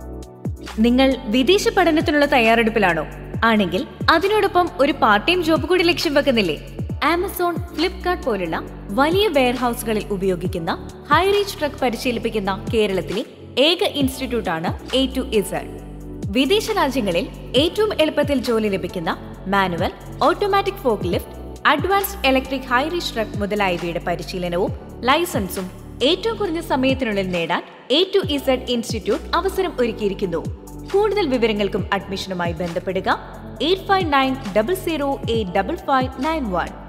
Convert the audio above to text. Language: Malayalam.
നിങ്ങൾ വിദേശ പഠനത്തിനുള്ള തയ്യാറെടുപ്പിലാണോ ആണെങ്കിൽ അതിനോടൊപ്പം ഒരു പാർട്ട് ടൈം ജോബ് കൂടി ലക്ഷ്യം വെക്കുന്നില്ലേ ആമസോൺ ഫ്ലിപ്കാർട്ട് പോലുള്ള വലിയ വെയർഹൌസുകളിൽ ഉപയോഗിക്കുന്ന ഹൈ റീച്ച് ട്രക്ക് പരിശീലിപ്പിക്കുന്ന കേരളത്തിലെ ഏക ഇൻസ്റ്റിറ്റ്യൂട്ടാണ് എ ടു ഇസഡ് വിദേശ രാജ്യങ്ങളിൽ ഏറ്റവും എളുപ്പത്തിൽ ജോലി ലഭിക്കുന്ന manual automatic fork lift advanced electric high reach truck മുതലായവയുടെ പരിശീലനവും ലൈസൻസും ഏറ്റവും കുറഞ്ഞ സമയത്തിനുള്ളിൽ നേടാൻ എ ടു ഇസഡ് ഇൻസ്റ്റിറ്റ്യൂട്ട് അവസരം ഒരുക്കിയിരിക്കുന്നു കൂടുതൽ വിവരങ്ങൾക്കും അഡ്മിഷനുമായി ബന്ധപ്പെടുക eight five nine double zero eight double five nine one